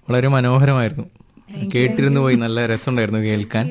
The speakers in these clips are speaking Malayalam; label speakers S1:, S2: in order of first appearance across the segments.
S1: വളരെ മനോഹരമായിരുന്നു കേട്ടിരുന്നു പോയി നല്ല രസമുണ്ടായിരുന്നു കേൾക്കാൻ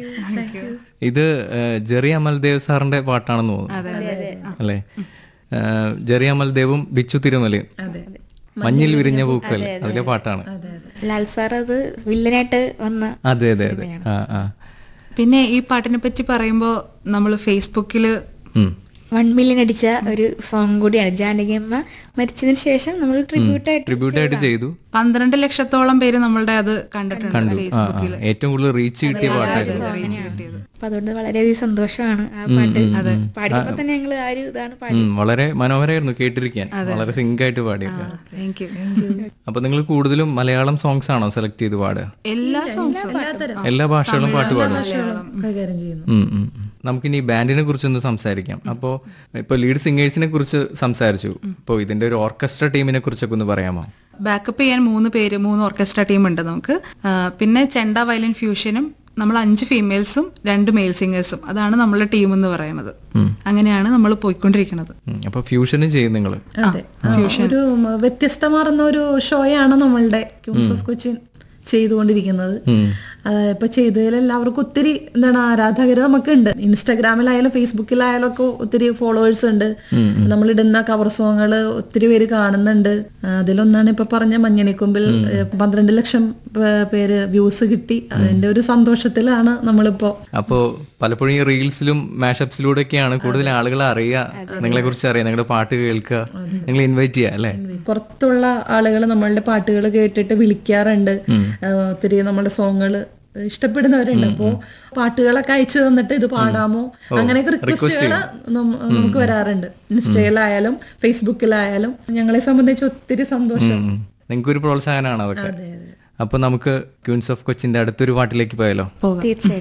S1: ഇത് ഏഹ്, ജെറി അമൽദേവ് സാറിന്റെ പാട്ടാണെന്ന് തോന്നുന്നു അല്ലേ ഏഹ്, ജെറി അമൽദേവും ബിച്ചു തിരുമലയും മഞ്ഞിൽ വിരിഞ്ഞ പൂക്കൽ അതിലെ പാട്ടാണ്
S2: ലാൽ സാർ അത് വില്ലനായിട്ട് വന്ന
S1: അതെ അതെ അതെ ആ ആ
S3: പിന്നെ ഈ പാട്ടിനെ പറ്റി പറയുമ്പോൾ നമ്മൾ ഫേസ്ബുക്കിൽ
S1: ഉം.
S2: വൺ മില്യൺ അടിച്ച ഒരു സോങ് കൂടിയാണ് ജാനകിയമ്മ മരിച്ചതിന് ശേഷം നമ്മൾ ട്രിബ്യൂട്ട് ആയിട്ട്
S1: ട്രിബ്യൂട്ട് ആയിട്ട് ചെയ്തു
S3: പന്ത്രണ്ട് ലക്ഷത്തോളം പേര് നമ്മളുടെ അത് കണ്ടിട്ടുണ്ട്
S1: കണ്ടു ആ, ആ.
S3: ഫേസ്ബുക്കിൽ
S1: ഏറ്റവും കൂടുതൽ റീച്ച് കിട്ടിയ പാട്ടായിരുന്നു
S3: റീച്ച് കിട്ടിയത്
S2: അപ്പൊ അതുകൊണ്ട് വളരെയധികം സന്തോഷമാണ് ആ പാട്ട് പാടിയപ്പോ തന്നെ ഞങ്ങൾ ആ ഒരു ഇതാണ് പാടി
S1: ഉം, വളരെ മനോഹരമായിരുന്നു കേട്ടിരിക്കാൻ വളരെ സിങ്ക് ആയിട്ട് പാടിയൊക്കെ
S3: താങ്ക് യു
S1: അപ്പൊ നിങ്ങൾ കൂടുതലും മലയാളം സോങ്സ് ആണോ സെലക്ട് ചെയ്ത് പാടുക
S3: എല്ലാ സോങ്സും
S1: എല്ലാ ഭാഷകളും പാട്ട് പാടും
S4: കൈകാര്യം ചെയ്യുന്നു
S1: ഉം, ഉം, ഉം. നമുക്കിനി ബാൻഡിനെ കുറിച്ചൊന്ന് സംസാരിക്കാം അപ്പോൾ ഇപ്പോൾ ലീഡ് സിംഗേഴ്സിനെ കുറിച്ച് സംസാരിച്ചു ഇപ്പോൾ ഇതിന്റെ ഒരു ഓർക്കസ്ട്ര ടീമിനെ കുറിച്ചൊക്കെ ഒന്ന് പറയാമോ
S3: ബാക്കപ്പ് ചെയ്യാൻ മൂന്ന് പേര് മൂന്ന് ഓർക്കസ്ട്ര ടീം ഉണ്ട് നമുക്ക് ആ, പിന്നെ ചെണ്ട വയലിൻ ഫ്യൂഷനും നമ്മൾ അഞ്ച് ഫീമെയിൽസും രണ്ട് മെയിൽ സിംഗേഴ്സും അതാണ് നമ്മളുടെ ടീം എന്ന് പറയുന്നത് അങ്ങനെയാണ് നമ്മൾ പോയിക്കൊണ്ടിരിക്കുന്നത്
S1: ഉം, അപ്പോൾ ഫ്യൂഷനും ചെയ്യും നിങ്ങൾ
S4: അതെ ആ, ഒരു വ്യത്യസ്തമാർന്ന ഒരു ഷോയാണ് നമ്മളുടെ ക്യൂൻസ് ഓഫ് കൊച്ചിൻ ചെയ്തുകൊണ്ടിരിക്കുന്നത് ആ, ഇപ്പൊ ചെയ്തതിൽ എല്ലാവർക്കും ഒത്തിരി എന്താണ് ആരാധകര് നമുക്കുണ്ട് ഇൻസ്റ്റാഗ്രാമിലായാലും ഫേസ്ബുക്കിലായാലും ഒക്കെ ഒത്തിരി ഫോളോവേഴ്സ് ഉണ്ട് നമ്മളിടുന്ന കവർ സോങ്ങുകൾ ഒത്തിരി പേര് കാണുന്നുണ്ട് ആ, അതിലൊന്നാണ് ഇപ്പൊ പറഞ്ഞ മഞ്ഞണിക്കൊമ്പിൽ ഏ, പന്ത്രണ്ട് ലക്ഷം പേ- പേര് വ്യൂസ് കിട്ടി അതിന്റെ ഒരു സന്തോഷത്തിലാണ് നമ്മളിപ്പോ
S1: അപ്പോൾ പലപ്പോഴും ഈ റീൽസിലും മാഷപ്സിലൂടെയൊക്കെയാണ് കൂടുതൽ ആളുകൾ അറിയുക നിങ്ങളെ കുറിച്ച് അറിയാം നിങ്ങളുടെ പാട്ട് കേൾക്കുക നിങ്ങൾ ഇൻവൈറ്റ് ചെയ്യുക അല്ലേ
S4: പുറത്തുള്ള ആളുകൾ നമ്മളുടെ പാട്ടുകൾ കേട്ടിട്ട് വിളിക്കാറുണ്ട് ആ, ഒത്തിരി നമ്മുടെ സോങ്ങുകൾ ഇഷ്ടപ്പെടുന്നവരുണ്ട് അപ്പോ പാട്ടുകളൊക്കെ അയച്ചു തന്നിട്ട് ഇത് പാടാമോ അങ്ങനെയൊക്കെ റിക്വസ്റ്റുകൾ നമുക്ക് വരാറുണ്ട് ഇൻസ്റ്റയിലായാലും ഫേസ്ബുക്കിലായാലും ഞങ്ങളെ സംബന്ധിച്ച് ഒത്തിരി സന്തോഷം
S1: നിങ്ങൾക്ക് ഒരു പ്രോത്സാഹനമാണ് അതൊക്കെ അപ്പൊ നമുക്ക് ക്യൂൻസ് ഓഫ് കൊച്ചിന്റെ അടുത്തൊരു പാട്ടിലേക്ക് പോയാലോ
S2: തീർച്ചയായിട്ടും